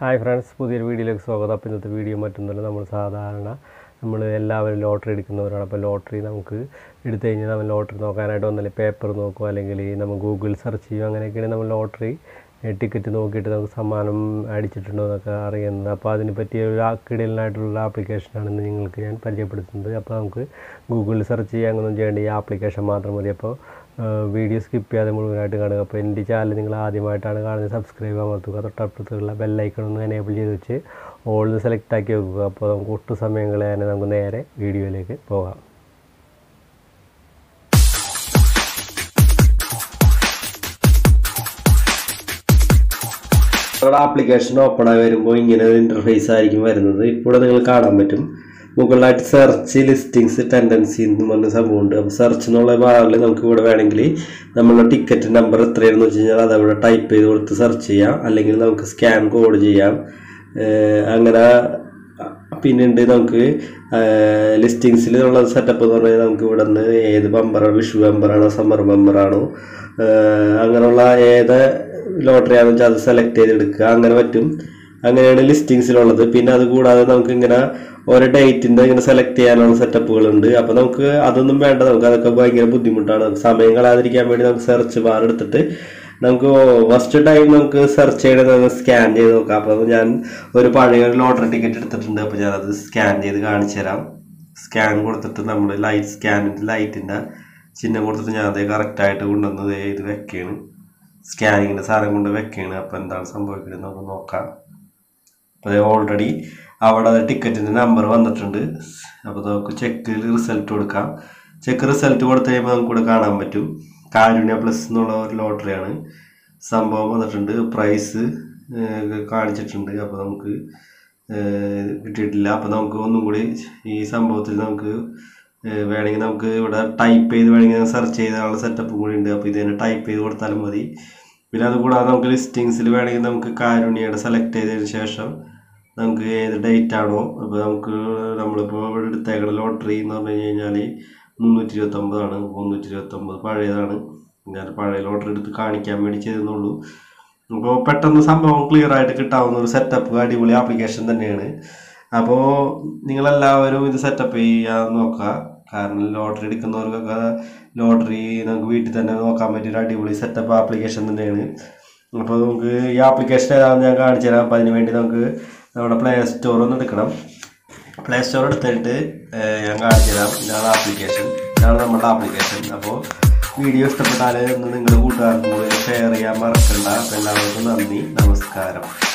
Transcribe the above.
hi friends പുതിയൊരു വീഡിയോയിലേക്ക് സ്വാഗതം അപ്പോൾ ഇന്നത്തെ വീഡിയോ മറ്റൊന്നുമല്ല നമ്മൾ സാധാരണ നമ്മൾ എല്ലാവരും ലോട്ടറി എടുക്കുന്നവരാണ് അപ്പോൾ ലോട്ടറി നമുക്ക് എടുത്തു കഴിഞ്ഞാൽ നമ്മൾ ലോട്ടറി നോക്കാനായിട്ട് ഒന്നല്ലേ പേപ്പർ നോക്കും അല്ലെങ്കിൽ നമ്മൾ ഗൂഗിൾ സെർച്ച് ചെയ്യും അങ്ങനെയൊക്കെയാണ് നമ്മൾ ലോട്ടറി ടിക്കറ്റ് നോക്കിയിട്ട് നമുക്ക് സമ്മാനം അടിച്ചിട്ടുണ്ടോ എന്നൊക്കെ അറിയുന്നത് അപ്പോൾ അതിന് പറ്റിയ ഒരു കിടലിനായിട്ടുള്ള ആപ്ലിക്കേഷനാണ് ഇന്ന് നിങ്ങൾക്ക് ഞാൻ പരിചയപ്പെടുത്തുന്നത് അപ്പോൾ നമുക്ക് ഗൂഗിളിൽ സെർച്ച് ചെയ്യാൻ അങ്ങനെയൊന്നും ചെയ്യേണ്ട ഈ ആപ്ലിക്കേഷൻ മാത്രം മതി അപ്പോൾ വീഡിയോ സ്കിപ്പ് ചെയ്യാതെ മുഴുവനായിട്ട് കാണുക അപ്പോൾ എൻ്റെ ചാനൽ നിങ്ങൾ ആദ്യമായിട്ടാണ് കാണുന്നത് സബ്സ്ക്രൈബ് അമർത്തുക തൊട്ടപ്പുറത്തുള്ള ബെല്ലൈക്കൺ ഒന്ന് എനേബിൾ ചെയ്ത് വെച്ച് ഓൾന്ന് സെലക്ട് ആക്കി വെക്കുക അപ്പോൾ നമുക്ക് ഒട്ടു സമയം കളയാൻ നമുക്ക് നേരെ വീഡിയോയിലേക്ക് പോകാം നമ്മുടെ ആപ്ലിക്കേഷൻ ഓപ്പൺ ആയി വരുമ്പോൾ ഇങ്ങനെ ഒരു ഇന്റർഫേസ് ആയിരിക്കും വരുന്നത് ഇപ്പോൾ നിങ്ങൾ കാണാൻ പറ്റും മുകളിലായിട്ട് സെർച്ച് ലിസ്റ്റിങ്സ് ടെൻഡൻസി എന്ന് പറഞ്ഞ സംഭവമുണ്ട് അപ്പോൾ സെർച്ച് എന്നുള്ള ഭാഗങ്ങളിൽ നമുക്ക് ഇവിടെ വേണമെങ്കിൽ നമ്മളുടെ ടിക്കറ്റ് നമ്പർ എത്രയാണെന്ന് വെച്ച് കഴിഞ്ഞാൽ അത് അവിടെ ടൈപ്പ് ചെയ്ത് കൊടുത്ത് സെർച്ച് ചെയ്യാം അല്ലെങ്കിൽ നമുക്ക് സ്കാൻ കോഡ് ചെയ്യാം ഏഹ് അങ്ങനെ പിന്നുണ്ട് നമുക്ക് ലിസ്റ്റിങ്സിൽ ഉള്ള സെറ്റപ്പ് എന്ന് പറഞ്ഞാൽ നമുക്ക് ഇവിടെ നിന്ന് ഏത് ബമ്പറാണ് വിഷു ബമ്പറാണോ സമ്മർ ബമ്പറാണോ അങ്ങനെയുള്ള ഏത് ലോട്ടറി ആണെന്ന് വെച്ചാൽ അത് സെലക്ട് ചെയ്തെടുക്കുക അങ്ങനെ പറ്റും അങ്ങനെയാണ് ലിസ്റ്റിങ്സിലുള്ളത് പിന്നെ അത് കൂടാതെ നമുക്ക് ഇങ്ങനെ ഓരോ ഡേറ്റിന്റെ ഇങ്ങനെ സെലക്ട് ചെയ്യാനുള്ള സെറ്റപ്പുകൾ ഉണ്ട് അപ്പൊ നമുക്ക് അതൊന്നും വേണ്ട നമുക്ക് അതൊക്കെ ഭയങ്കര ബുദ്ധിമുട്ടാണ് നമുക്ക് സമയം കളയാതിരിക്കാൻ വേണ്ടി നമുക്ക് സെർച്ച് ബാർ എടുത്തിട്ട് നമുക്ക് ഫസ്റ്റ് ടൈം നമുക്ക് സെർച്ച് ചെയ്യണത് നമുക്ക് സ്കാൻ ചെയ്ത് നോക്കാം അപ്പോൾ ഞാൻ ഒരു പഴയ ലോട്ടറി ടിക്കറ്റ് എടുത്തിട്ടുണ്ട് അപ്പോൾ ഞാനത് സ്കാൻ ചെയ്ത് കാണിച്ചു തരാം സ്കാൻ കൊടുത്തിട്ട് നമ്മൾ ലൈറ്റ് സ്കാനിൻ്റെ ലൈറ്റിൻ്റെ ചിഹ്നം കൊടുത്തിട്ട് ഞാൻ അതേ കറക്റ്റായിട്ട് കൊണ്ടുവന്ന് ദേ ഇത് വെക്കുകയാണ് സ്കാനിങ്ങിൻ്റെ സാധനം കൊണ്ട് വെക്കുകയാണ് അപ്പോൾ എന്താണ് സംഭവിക്കുന്നത് നമുക്ക് നോക്കാം അപ്പോൾ ഓൾറെഡി അവിടെ ടിക്കറ്റിൻ്റെ നമ്പർ വന്നിട്ടുണ്ട് അപ്പോൾ നമുക്ക് ചെക്കിൽ റിസൾട്ട് കൊടുക്കാം ചെക്ക് റിസൾട്ട് കൊടുത്തു കഴിയുമ്പോൾ നമുക്ക് ഇവിടെ കാണാൻ പറ്റും കാരുണ്യ പ്ലസ് എന്നുള്ള ഒരു ലോട്ടറിയാണ് സംഭവം വന്നിട്ടുണ്ട് പ്രൈസ് കാണിച്ചിട്ടുണ്ട് അപ്പോൾ നമുക്ക് ഏഹ് കിട്ടിയിട്ടില്ല അപ്പോൾ നമുക്ക് ഒന്നും കൂടി ഈ സംഭവത്തിൽ നമുക്ക് ഏഹ് വേണമെങ്കിൽ നമുക്ക് ഇവിടെ ടൈപ്പ് ചെയ്ത് വേണമെങ്കിൽ സെർച്ച് ചെയ്താനുള്ള സെറ്റപ്പ് കൂടി ഉണ്ട് അപ്പോൾ ഇത് തന്നെ ടൈപ്പ് ചെയ്ത് കൊടുത്താലും മതി പിന്നെ അതുകൂടാതെ നമുക്ക് ലിസ്റ്റിങ്സിൽ വേണമെങ്കിൽ നമുക്ക് കാരുണ്യയുടെ സെലക്ട് ചെയ്തതിന് ശേഷം നമുക്ക് ഏത് ഡേറ്റ് ആണോ അപ്പോൾ നമുക്ക് നമ്മളിപ്പോൾ ഇവിടെ എടുത്തേക്കണ ലോട്ടറി എന്ന് പറഞ്ഞു കഴിഞ്ഞാൽ മുന്നൂറ്റി ഇരുപത്തൊമ്പതാണ് മുന്നൂറ്റി ഇരുപത്തൊമ്പത് പഴയതാണ് ഞാൻ പഴയ ലോട്ടറി എടുത്ത് കാണിക്കാൻ വേണ്ടി ചെയ്തെന്നുള്ളൂ അപ്പോൾ പെട്ടെന്ന് സംഭവം ക്ലിയർ ആയിട്ട് കിട്ടാവുന്ന ഒരു സെറ്റപ്പ് അടിപൊളി ആപ്ലിക്കേഷൻ തന്നെയാണ് അപ്പോൾ നിങ്ങളെല്ലാവരും ഇത് സെറ്റപ്പ് ചെയ്യാൻ നോക്കുക കാരണം ലോട്ടറി എടുക്കുന്നവർക്കൊക്കെ ലോട്ടറി നമുക്ക് വീട്ടിൽ തന്നെ നോക്കാൻ പറ്റിയ ഒരു അടിപൊളി സെറ്റപ്പ് ആപ്ലിക്കേഷൻ തന്നെയാണ് അപ്പോൾ നമുക്ക് ഈ ആപ്ലിക്കേഷൻ ഏതാണെന്ന് ഞാൻ കാണിച്ചു തരാം അപ്പോൾ അതിന് വേണ്ടി നമുക്ക് നമ്മുടെ പ്ലേ സ്റ്റോർ ഒന്ന് എടുക്കണം പ്ലേ സ്റ്റോർ എടുത്തിട്ട് ഏഹ്, ഞാൻ കാണിച്ചു തരാം ഇതാണ് ആപ്ലിക്കേഷൻ ഇതാണ് നമ്മുടെ ആപ്ലിക്കേഷൻ അപ്പോൾ വീഡിയോ ഇഷ്ടപ്പെട്ടാൽ ഒന്ന് നിങ്ങളുടെ കൂട്ടുകാർക്കും കൂടി ഷെയർ ചെയ്യാൻ മറക്കണ്ട അപ്പോൾ എല്ലാവർക്കും നന്ദി നമസ്കാരം